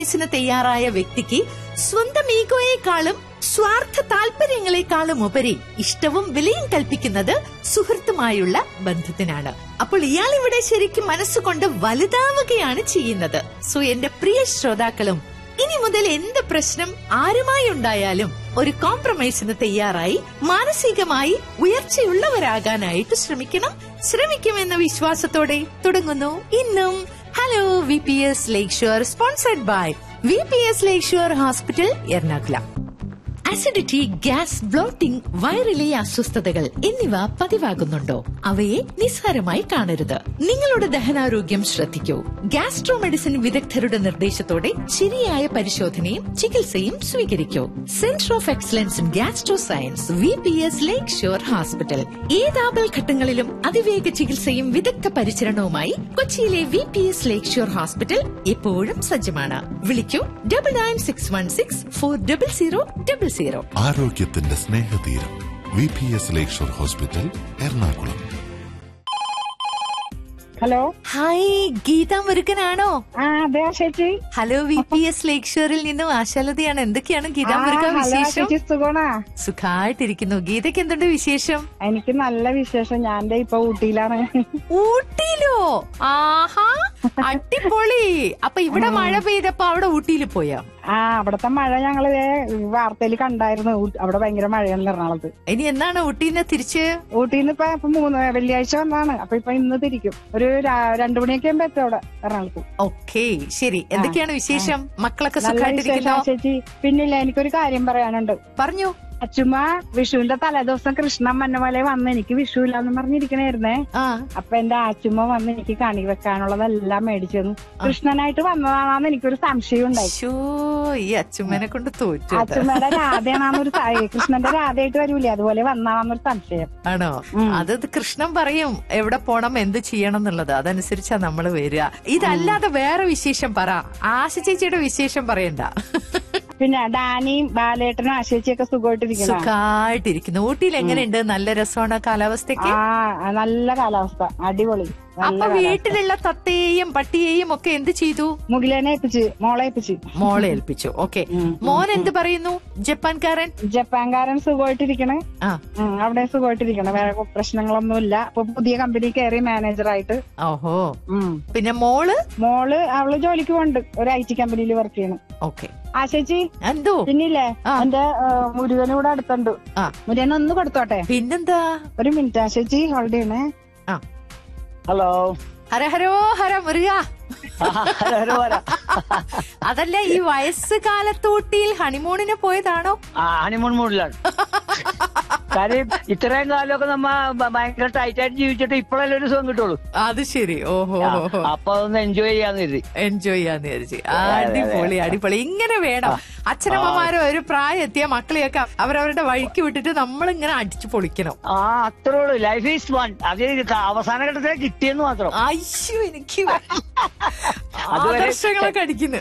ിന് തയ്യാറായ വ്യക്തിക്ക് സ്വന്തം ഈഗോയെക്കാളും സ്വാർത്ഥ താല്പര്യങ്ങളെക്കാളും ഉപരി ഇഷ്ടവും വിലയും കൽപ്പിക്കുന്നത് സുഹൃത്തുമായുള്ള ബന്ധത്തിനാണ് അപ്പോൾ ഇയാൾ ഇവിടെ ശരിക്കും മനസ്സുകൊണ്ട് വലുതാവുകയാണ് ചെയ്യുന്നത് സോ എന്റെ പ്രിയ ശ്രോതാക്കളും ഇനി മുതൽ എന്ത് പ്രശ്നം ആരുമായി ഉണ്ടായാലും ഒരു കോംപ്രമൈസിന് തയ്യാറായി മാനസികമായി ഉയർച്ചയുള്ളവരാകാനായിട്ട് ശ്രമിക്കണം ശ്രമിക്കുമെന്ന വിശ്വാസത്തോടെ തുടങ്ങുന്നു ഇന്നും hello V P S Lakeshore sponsored by V P S Lakeshore hospital Ernakulam acidity gas bloating വയറിലെ അസ്വസ്ഥതകൾ എന്നിവ പതിവാകുന്നുണ്ടോ അവയെ നിസ്സാരമായി കാണരുത് നിങ്ങളുടെ ദഹനാരോഗ്യം ശ്രദ്ധിക്കൂ ഗ്യാസ്ട്രോ മെഡിസിൻ വിദഗ്ധരുടെ നിർദ്ദേശത്തോടെ ശരിയായ പരിശോധനയും ചികിത്സയും സ്വീകരിക്കൂ centre of excellence in gastro science V P S Lakeshore hospital ഏതാപൽ ഘട്ടങ്ങളിലും അതിവേഗ ചികിത്സയും വിദഗ്ധ പരിചരണവുമായി കൊച്ചിയിലെ V P S Lakeshore hospital എപ്പോഴും സജ്ജമാണ് വിളിക്കൂ double nine six one six four double zero double zero ആരോഗ്യത്തിന്റെ സ്നേഹതീരം V P S Lakeshore hospital Ernakulam hello hi Geetha മുരുകനാണോ ആ അതെ ചേച്ചി ഹലോ വി പി എസ് ലേക്ക് ഷോറിൽ നിന്നും ആശാലതയാണ് എന്തൊക്കെയാണ് ഗീത ആ, മുരുക ഹലോ വിശേഷം ചേച്ചി സുഖമാണോ സുഖായിട്ടിരിക്കുന്നു ഗീതയ്ക്ക് എന്തുണ്ട് വിശേഷം എനിക്ക് നല്ല വിശേഷം ഞാൻ ദേ ഇപ്പൊ ഊട്ടിയിലാണ് ഊട്ടിയിലോ ആഹാ അടിപൊളി അപ്പൊ ഇവിടെ മഴ പെയ്തപ്പോ അവിടെ ഊട്ടിയിൽ പോയാ ആ അവിടത്തെ മഴ ഞങ്ങള് ദേ വാർത്തയിൽ കണ്ടായിരുന്നു ഊ- അവിടെ ഭയങ്കര മഴയാണ് എറണാകുളത്ത് ഇനി എന്നാണ് ഊട്ടിന്ന് തിരിച്ച് ഊട്ടിന്ന് ഇപ്പൊ ഇപ്പൊ മൂന്ന് വെള്ളിയാഴ്ച വന്നാണ് അപ്പൊ ഇപ്പൊ ഇന്ന് തിരിക്കും ഒരു രാ- രണ്ടു മണിയൊക്കെ ആകുമ്പോ എത്തും അവിടെ എറണാകുളത്ത് ഓക്കേ ശരി എന്തൊക്കെയാണ് വിശേഷം മക്കളൊക്കെ നല്ല സുഖമായിട്ടിരിക്കുന്നോ വിശേഷം ചേച്ചി പിന്നില്ല എനിക്കൊരു കാര്യം പറയാനുണ്ട് പറഞ്ഞു അച്ചുമ്മ വിഷുവിന്റെ തലേദിവസം കൃഷ്ണൻ മന്നമല വന്ന് എനിക്ക് വിഷു ഇല്ലാന്ന് പറഞ്ഞിരിക്കണായിരുന്നേ ആ അപ്പൊ എന്റെ ആച്ചുമ്മ വന്ന് എനിക്ക് കണി വെക്കാനുള്ളതെല്ലാം മേടിച്ചു തന്നു കൃഷ്ണനായിട്ട് വന്നതാണെന്ന് എനിക്കൊരു സംശയം ഉണ്ടായി ശോ ഈ അച്ചുമ്മനെ കൊണ്ട് തോറ്റു കേട്ടോ. അച്ചുമ്മയുടെ രാധയാണെന്നൊരു സ- കൃഷ്ണന്റെ രാധയായിട്ട് വരൂലേ അതുപോലെ വന്നാണെന്നൊരു സംശയം ആണോ ഉം. അത് കൃഷ്ണൻ പറയും എവിടെ പോണം എന്ത് ചെയ്യണം എന്നുള്ളത് അതനുസരിച്ചാ നമ്മൾ വരിക ഇതല്ലാതെ വേറെ വിശേഷം പറ ആശ ചേച്ചിയുടെ വിശേഷം പറയണ്ട പിന്നെ ഡാനിയും ബാലേട്ടനും ആശേച്ചിയൊക്കെ സുഖമായിട്ടിരിക്കണം സുഖായിട്ടിരിക്കുന്നു ഊട്ടിയിൽ എങ്ങനെയുണ്ട് നല്ല രസമാണ് കാലാവസ്ഥയൊക്കെ ആ നല്ല കാലാവസ്ഥ അടിപൊളി അപ്പൊ നല്ല കാലാവസ്ഥ. വീട്ടിലുള്ള തത്തയെയും പട്ടിയെയും ഒക്കെ എന്ത് ചെയ്തു മുകിലേനെ ഏൽപ്പിച്ച് മോളെ ഏൽപ്പിച്ച് മോളെ ഏൽപ്പിച്ചു ഓക്കെ ഉം. മോൻ എന്ത് പറയുന്നു ജപ്പാൻകാരൻ ജപ്പാൻകാരൻ സുഖമായിട്ടിരിക്കണേ ആ ഉം, അവിടെ സുഖമായിട്ടിരിക്കണം വേറെ പ്രശ്നങ്ങളൊന്നുമില്ല ഇപ്പൊ പുതിയ കമ്പനി കയറി മാനേജറായിട്ട് ഓഹോ ഉം. പിന്നെ മോള് മോള് അവള് ജോലിക്ക് പോണ്ട് ഒരു ഐ ടി കമ്പനിയിൽ വർക്ക് ചെയ്യണം ഓക്കെ ആ ചേച്ചി എന്തോ പിന്നില്ലേ ആ. എന്റെ മുരുകനും കൂടെ അടുത്തുണ്ട് ആ മുരുകൻ ഒന്ന് കൊടുത്തോട്ടെ പിന്നെന്താ ഒരു മിനിറ്റ് ആ ചേച്ചി ഹോൾഡ് ചെയ്യണേ ആ ഹലോ ഹര ഹരോ ഹര മുരുക ഹലോ ഹലോ വരാം അതല്ല ഈ വയസ്സ് കാലത്ത് ഊട്ടിയിൽ ഹണിമൂണിന് പോയതാണോ ആ ഹണിമൂൺ മൂഡിലാണ് കാര്യം ഇത്രയും കാലമൊക്കെ നമ്മ ഭ- ഭയങ്കര ടൈറ്റ് ആയിട്ട് ജീവിച്ചിട്ട് ഇപ്പോഴല്ലേ ഒരു സുഖം കിട്ടുള്ളൂ അത് ശരി ഓഹോ ആ, അപ്പൊ അതൊന്ന് എൻജോയ് ചെയ്യാന്ന് കരുതി എൻജോയ് ചെയ്യാന്ന് വിചാരിച്ചു അതെ, അതെ. അടിപൊളി അടിപൊളി ഇങ്ങനെ വേണം അച്ഛനമ്മമാരോ ഒരു പ്രായം എത്തിയ മക്കളെയൊക്കെ അവരവരുടെ വഴിക്ക് വിട്ടിട്ട് നമ്മളിങ്ങനെ അടിച്ചു പൊളിക്കണം ആ അത്രേ ഉള്ളൂ ലൈഫ് ഈസ് വൺ അത് ഇത് അവസാന ഘട്ടത്തിൽ കിട്ടിയെന്ന് മാത്രം അയ്യോ എനിക്ക് അതുവരെ ആദർശങ്ങളൊക്കെ അടിക്കുന്നു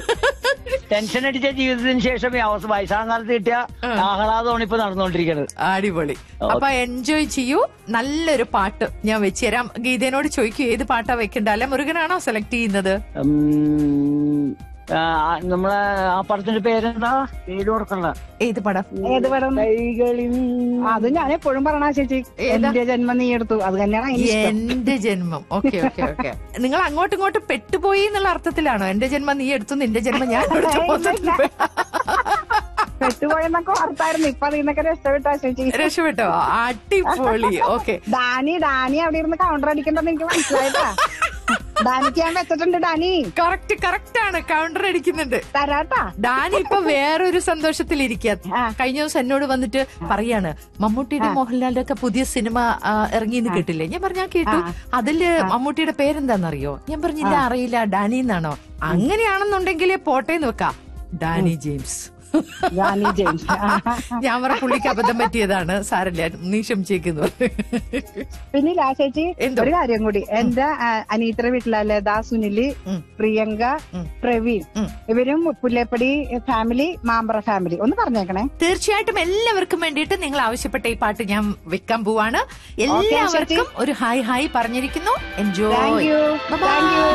ടെൻഷൻ അടിച്ച ജീവിതത്തിന് ശേഷം ഈ അവസ്ഥ വയസ്സാം കാലത്ത് കിട്ടിയ ആഹ്ലാദമാണ് ഇപ്പൊ നടന്നുകൊണ്ടിരിക്കുന്നത് അടിപൊളി അപ്പൊ എൻജോയ് ചെയ്യൂ നല്ലൊരു പാട്ട് ഞാൻ വെച്ചുതരാം ഗീതേനോട് ചോദിക്കൂ ഏത് പാട്ടാ വെക്കണ്ട അല്ല മുരുകനാണോ സെലക്ട് ചെയ്യുന്നത് ഉം, ആ, നമ്മളെ ആ പടത്തിന്റെ പേരെന്താ പേര് ഓർക്കണ്ട ഏത് പടം ഏത് പടം കൈകളിൽ അത് ഞാൻ എപ്പോഴും പറഞ്ഞ ചേച്ചി ഏതാ? എന്റെ ജന്മം നീ എടുത്തു അത് തന്നെയാണ് അതിന് ഇഷ്ടം. എന്റെ ജന്മം ഓക്കെ ഓക്കെ ഓക്കെ നിങ്ങൾ അങ്ങോട്ടും ഇങ്ങോട്ടും പെട്ടുപോയി എന്നുള്ള അർത്ഥത്തിലാണോ എന്റെ ജന്മം നീ എടുത്തു നിന്റെ ജന്മം ഞാൻ എടുത്തു പോകുന്നത്? പെട്ടുപോയെന്നൊക്കെ ഓർത്തായിരുന്നു ഇപ്പൊ അതിൽ നിന്നൊക്കെ രക്ഷപ്പെട്ടാ ചേച്ചി രക്ഷപ്പെട്ടോ അടിപൊളി ഓക്കെ ഡാനി ഡാനി അവിടെ ഇരുന്ന് കൗണ്ടർ അടിക്കണ്ടെന്ന് എനിക്ക് മനസ്സിലായിട്ടാ ഡാനിക്ക് ഞാൻ വെച്ചിട്ടുണ്ട് ഡാനി കറക്റ്റ് കറക്റ്റ് ആണ് കൗണ്ടർ അടിക്കുന്നുണ്ട് തരാട്ടാ ഡാനി ഇപ്പൊ വേറൊരു സന്തോഷത്തിലിരിക്കുക ആ. കഴിഞ്ഞ ദിവസം എന്നോട് വന്നിട്ട് പറയാണ് മമ്മൂട്ടിയുടെ മോഹൻലാലിന്റെ ഒക്കെ പുതിയ സിനിമ ആ, ഇറങ്ങിയെന്ന് കേട്ടില്ലേ ഞാൻ പറഞ്ഞാ കേട്ടു അതില് മമ്മൂട്ടിയുടെ പേരെന്താണെന്നറിയോ ഞാൻ പറഞ്ഞില്ല അറിയില്ല ഡാനി എന്നാണോ അങ്ങനെയാണെന്നുണ്ടെങ്കിൽ പോട്ടേന്ന് വെക്കാം ഡാനി ജെയിംസ് ഡാനി ജെയിംസ് ഞാൻ പറ പുള്ളിക്ക് അബദ്ധം പറ്റിയതാണ് സാരല്ല നീ ക്ഷമിച്ചേക്കുന്നു പിന്നെ ആ ചേച്ചി എന്തോ? ഒരു കാര്യം കൂടി എന്റെ ആ, അനീത്തയുടെ വീട്ടിലെ ലത സുനില് ഉം. പ്രിയങ്ക ഉം. പ്രവീൺ ഉം. ഇവരും പുല്ലേപ്പടി ഫാമിലി മാമ്പറ ഫാമിലി ഒന്ന് പറഞ്ഞേക്കണേ തീർച്ചയായിട്ടും എല്ലാവർക്കും വേണ്ടിയിട്ട് നിങ്ങൾ ആവശ്യപ്പെട്ട ഈ പാട്ട് ഞാൻ വെക്കാൻ പോവാണ് Okay, എല്ലാവർക്കും ഒരു ഹായ് ഹായ് പറഞ്ഞിരിക്കുന്നു thank enjoy you thank U